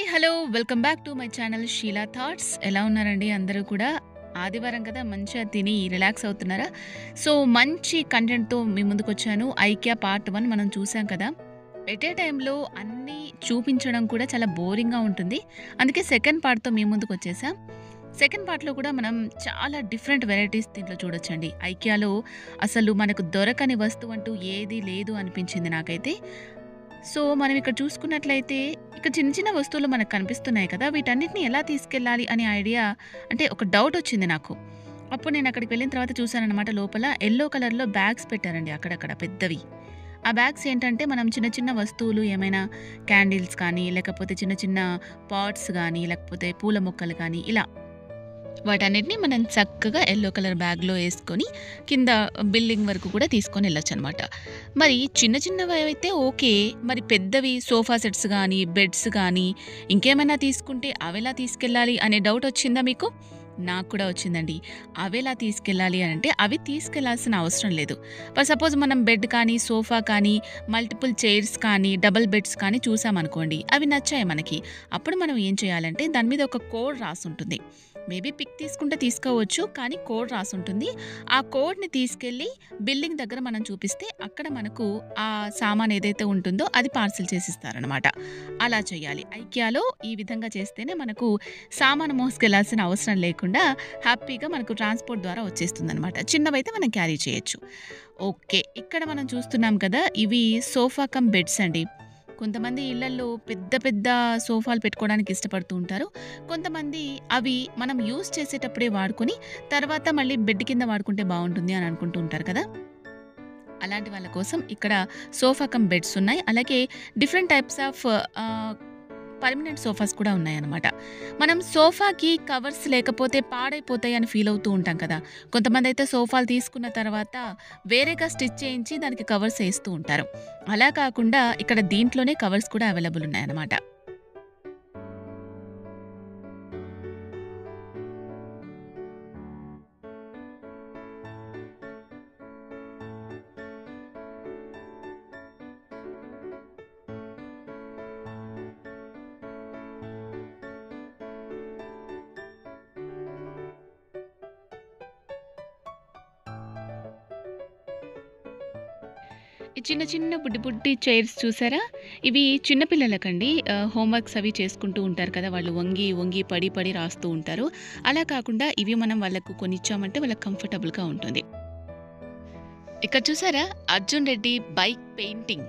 hello welcome back to my channel Sheela thoughts ఎలా ఉన్నారండి అందరూ కూడా ఆదివారం కదా మంచిగా తిని రిలాక్స్ అవుతున్నారా సో మంచి కంటెంట్తో మీ ముందుకు వచ్చాను ఐక్యా పార్ట్ వన్ మనం చూసాం కదా ఎట్ ఏ టైంలో అన్నీ చూపించడం కూడా చాలా బోరింగ్గా ఉంటుంది అందుకే సెకండ్ పార్ట్తో మీ ముందుకు వచ్చేసాం సెకండ్ పార్ట్లో కూడా మనం చాలా డిఫరెంట్ వెరైటీస్ దీంట్లో చూడొచ్చండి ఐక్యాలో అసలు మనకు దొరకని వస్తువు అంటూ ఏది లేదు అనిపించింది నాకైతే సో మనం ఇక్కడ చూసుకున్నట్లయితే ఇక్కడ చిన్న చిన్న వస్తువులు మనకు కనిపిస్తున్నాయి కదా వీటన్నిటిని ఎలా తీసుకెళ్ళాలి అనే ఐడియా అంటే ఒక డౌట్ వచ్చింది నాకు అప్పుడు నేను అక్కడికి వెళ్ళిన తర్వాత చూసానన్నమాట లోపల ఎల్లో కలర్లో బ్యాగ్స్ పెట్టారండి అక్కడక్కడ పెద్దవి ఆ బ్యాగ్స్ ఏంటంటే మనం చిన్న చిన్న వస్తువులు ఏమైనా క్యాండిల్స్ కానీ లేకపోతే చిన్న చిన్న పాట్స్ కానీ లేకపోతే పూల మొక్కలు కానీ ఇలా వాటన్నిటిని మనం చక్కగా ఎల్లో కలర్ బ్యాగ్లో వేసుకొని కింద బిల్డింగ్ వరకు కూడా తీసుకొని వెళ్ళొచ్చు అనమాట మరి చిన్న చిన్నవి అయితే ఓకే మరి పెద్దవి సోఫా సెట్స్ కానీ బెడ్స్ కానీ ఇంకేమైనా తీసుకుంటే అవి ఎలా తీసుకెళ్ళాలి అనే డౌట్ వచ్చిందా మీకు నాకు కూడా వచ్చిందండి అవి ఎలా తీసుకెళ్ళాలి అని అంటే అవి తీసుకెళ్లాల్సిన అవసరం లేదు ఫర్ సపోజ్ మనం బెడ్ కానీ సోఫా కానీ మల్టిపుల్ చైర్స్ కానీ డబుల్ బెడ్స్ కానీ చూసామనుకోండి అవి నచ్చాయి మనకి అప్పుడు మనం ఏం చేయాలంటే దాని మీద ఒక కోడ్ రాసి ఉంటుంది మేబీ పిక్ తీసుకుంటే తీసుకోవచ్చు కానీ కోడ్ రాసి ఉంటుంది ఆ కోడ్ని తీసుకెళ్ళి బిల్డింగ్ దగ్గర మనం చూపిస్తే అక్కడ మనకు ఆ సామాన్ ఏదైతే ఉంటుందో అది పార్సిల్ చేసిస్తారనమాట అలా చేయాలి ఐక్యాలో ఈ విధంగా చేస్తేనే మనకు సామాను మోసుకెళ్లాల్సిన అవసరం లేకుండా హ్యాపీగా మనకు ట్రాన్స్పోర్ట్ ద్వారా వచ్చేస్తుంది అనమాట చిన్నవైతే మనం క్యారీ చేయొచ్చు ఓకే ఇక్కడ మనం చూస్తున్నాం కదా ఇవి సోఫా కమ్ బెడ్స్ అండి కొంతమంది ఇళ్లలో పెద్ద పెద్ద సోఫాలు పెట్టుకోవడానికి ఇష్టపడుతూ ఉంటారు కొంతమంది అవి మనం యూస్ చేసేటప్పుడే వాడుకొని తర్వాత మళ్ళీ బెడ్ కింద వాడుకుంటే బాగుంటుంది అని అనుకుంటూ ఉంటారు కదా అలాంటి వాళ్ళ కోసం ఇక్కడ సోఫా కమ్ బెడ్స్ ఉన్నాయి అలాగే different types of permanent sofas కూడా ఉన్నాయన్నమాట మనం సోఫాకి కవర్స్ లేకపోతే పాడైపోతాయి అని ఫీల్ అవుతూ ఉంటాం కదా కొంతమంది అయితే సోఫాలు తీసుకున్న తర్వాత వేరేగా స్టిచ్ చేయించి దానికి కవర్స్ వేస్తూ ఉంటారు అలా కాకుండా ఇక్కడ దీంట్లోనే కవర్స్ కూడా అవైలబుల్ ఉన్నాయన్నమాట ఈ చిన్న చిన్న బుడ్డి బుడ్డి చైర్స్ చూసారా ఇవి చిన్నపిల్లలకండి ఆ, హోంవర్క్స్ అవి చేసుకుంటూ ఉంటారు కదా వాళ్ళు వంగి వంగి పడి పడి రాస్తూ ఉంటారు అలా కాకుండా ఇవి మనం వాళ్ళకు కొనిచ్చామంటే వాళ్ళకి కంఫర్టబుల్గా ఉంటుంది ఇక్కడ చూసారా అర్జున్ రెడ్డి బైక్ పెయింటింగ్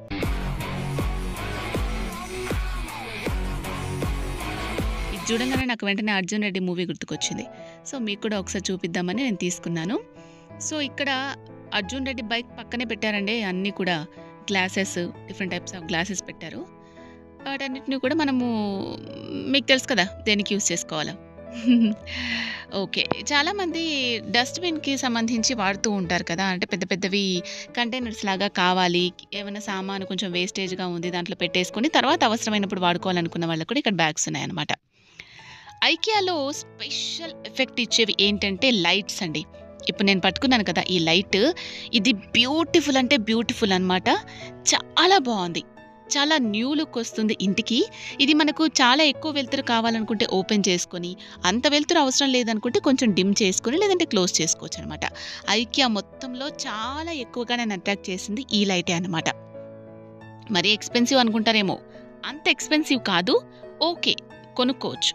ఇది చూడంగానే నాకు వెంటనే అర్జున్ రెడ్డి మూవీ గుర్తుకొచ్చింది సో మీకు కూడా ఒకసారి చూపిద్దామని నేను తీసుకున్నాను సో ఇక్కడ అర్జున్ రెడ్డి బైక్ పక్కనే పెట్టారండి అన్నీ కూడా glasses different types of glasses పెట్టారు వాటన్నిటిని కూడా మనము మీకు తెలుసు కదా దేనికి యూస్ చేసుకోవాలా ఓకే చాలామంది డస్ట్బిన్కి సంబంధించి వాడుతూ ఉంటారు కదా అంటే పెద్ద పెద్దవి కంటైనర్స్ లాగా కావాలి ఏమైనా సామాను కొంచెం వేస్టేజ్గా ఉంది దాంట్లో పెట్టేసుకొని తర్వాత అవసరమైనప్పుడు వాడుకోవాలనుకున్న వాళ్ళకి కూడా ఇక్కడ బ్యాగ్స్ ఉన్నాయన్నమాట ఐకియాలో స్పెషల్ ఎఫెక్ట్ ఇచ్చేవి ఏంటంటే లైట్స్ అండి ఇప్పుడు నేను పట్టుకున్నాను కదా ఈ లైట్ ఇది బ్యూటిఫుల్ అంటే బ్యూటిఫుల్ అన్నమాట చాలా బాగుంది చాలా న్యూ లుక్ వస్తుంది ఇంటికి ఇది మనకు చాలా ఎక్కువ వెలుతురు కావాలనుకుంటే ఓపెన్ చేసుకొని అంత వెలుతురు అవసరం లేదనుకుంటే కొంచెం డిమ్ చేసుకొని లేదంటే క్లోజ్ చేసుకోవచ్చు అనమాట ఐక్యా మొత్తంలో చాలా ఎక్కువగా నేను అట్రాక్ట్ చేసింది ఈ లైటే అనమాట మరీ ఎక్స్పెన్సివ్ అనుకుంటారేమో అంత ఎక్స్పెన్సివ్ కాదు ఓకే కొనుక్కోవచ్చు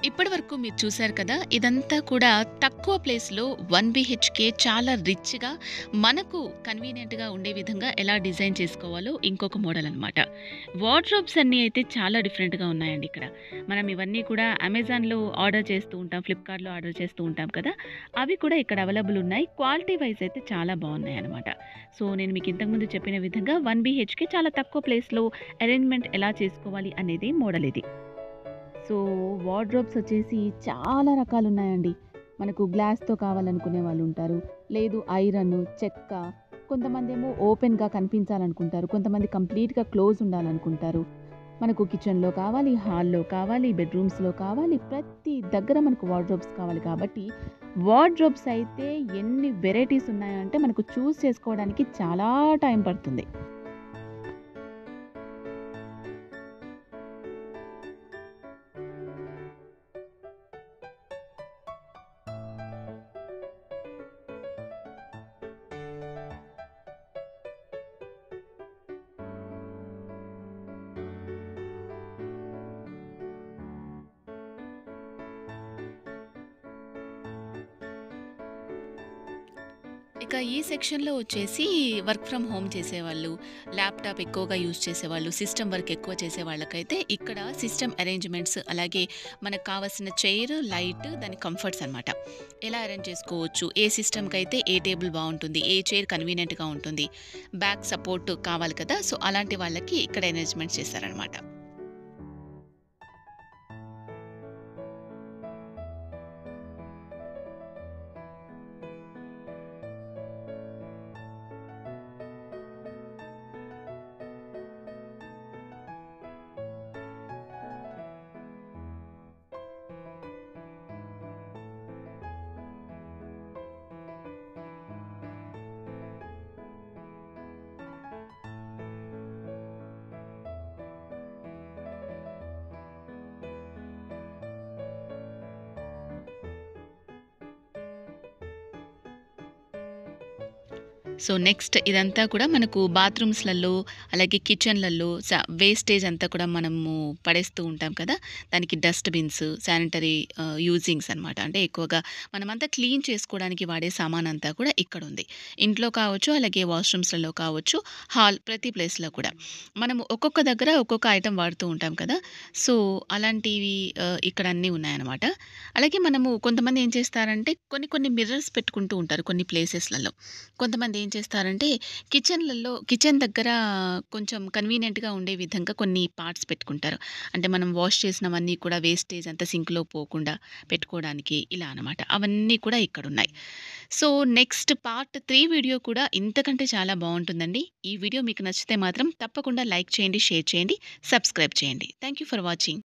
ఇప్పటి వరకు మీరు చూశారు కదా ఇదంతా కూడా తక్కువ ప్లేస్లో వన్ బిహెచ్కే చాలా రిచ్గా మనకు కన్వీనియంట్గా ఉండే విధంగా ఎలా డిజైన్ చేసుకోవాలో ఇంకొక మోడల్ అనమాట వార్డ్రోబ్స్ అన్నీ అయితే చాలా డిఫరెంట్గా ఉన్నాయండి ఇక్కడ మనం ఇవన్నీ కూడా అమెజాన్లో ఆర్డర్ చేస్తూ ఉంటాం ఫ్లిప్కార్ట్లో ఆర్డర్ చేస్తూ ఉంటాం కదా అవి కూడా ఇక్కడ అవైలబుల్ ఉన్నాయి క్వాలిటీ వైజ్ అయితే చాలా బాగున్నాయి అనమాట సో నేను మీకు ఇంతకుముందు చెప్పిన విధంగా వన్ బిహెచ్కే చాలా తక్కువ ప్లేస్లో అరేంజ్మెంట్ ఎలా చేసుకోవాలి అనేది మోడల్ ఇది సో వార్డ్రోబ్స్ వచ్చేసి చాలా రకాలు ఉన్నాయండి మనకు గ్లాస్తో కావాలనుకునే వాళ్ళు ఉంటారు లేదు ఐరన్ చెక్క కొంతమంది ఏమో ఓపెన్గా కనిపించాలనుకుంటారు కొంతమంది కంప్లీట్గా క్లోజ్ ఉండాలనుకుంటారు మనకు కిచెన్లో కావాలి హాల్లో కావాలి బెడ్రూమ్స్లో కావాలి ప్రతి దగ్గర మనకు వార్డ్రోబ్స్ కావాలి కాబట్టి వార్డ్రోబ్స్ అయితే ఎన్ని వెరైటీస్ ఉన్నాయంటే మనకు చూస్ చేసుకోవడానికి చాలా టైం పడుతుంది ఇక ఈ సెక్షన్లో వచ్చేసి వర్క్ ఫ్రమ్ హోమ్ చేసేవాళ్ళు ల్యాప్టాప్ ఎక్కువగా యూజ్ చేసేవాళ్ళు సిస్టమ్ వర్క్ ఎక్కువ చేసే వాళ్ళకైతే ఇక్కడ సిస్టమ్ అరేంజ్మెంట్స్ అలాగే మనకు కావాల్సిన చైర్ లైట్ దాని కంఫర్ట్స్ అనమాట ఎలా అరేంజ్ చేసుకోవచ్చు ఏ సిస్టమ్కి అయితే ఏ టేబుల్ బాగుంటుంది ఏ చైర్ కన్వీనియంట్గా ఉంటుంది బ్యాక్ సపోర్ట్ కావాలి కదా సో అలాంటి వాళ్ళకి ఇక్కడ అరేంజ్మెంట్ చేశారనమాట సో నెక్స్ట్ ఇదంతా కూడా మనకు బాత్రూమ్స్లలో అలాగే కిచెన్లలో వేస్టేజ్ అంతా కూడా మనము పడేస్తూ ఉంటాం కదా దానికి డస్ట్బిన్స్ శానిటరీ యూజింగ్స్ అనమాట అంటే ఎక్కువగా మనమంతా క్లీన్ చేసుకోవడానికి వాడే సామాన్ అంతా కూడా ఇక్కడ ఉంది ఇంట్లో కావచ్చు అలాగే వాష్రూమ్స్లలో కావచ్చు హాల్ ప్రతి ప్లేస్లో కూడా మనము ఒక్కొక్క దగ్గర ఒక్కొక్క ఐటెం వాడుతూ ఉంటాం కదా సో అలాంటివి ఆ, ఇక్కడ అన్నీ ఉన్నాయన్నమాట అలాగే మనము కొంతమంది ఏం చేస్తారంటే కొన్ని కొన్ని మిర్రర్స్ పెట్టుకుంటూ ఉంటారు కొన్ని ప్లేసెస్లలో కొంతమంది ఏం చేస్తారంటే కిచెన్లలో కిచెన్ దగ్గర కొంచెం కన్వీనియంట్గా ఉండే విధంగా కొన్ని పార్ట్స్ పెట్టుకుంటారు అంటే మనం వాష్ చేసినవన్నీ కూడా వేస్టేజ్ అంతా సింక్లో పోకుండా పెట్టుకోవడానికి ఇలా అనమాట అవన్నీ కూడా ఇక్కడ ఉన్నాయి so next part three video కూడా ఇంతకంటే చాలా బాగుంటుందండి ఈ వీడియో మీకు నచ్చితే మాత్రం తప్పకుండా లైక్ చేయండి షేర్ చేయండి సబ్స్క్రైబ్ చేయండి థ్యాంక్ యూ ఫర్ వాచింగ్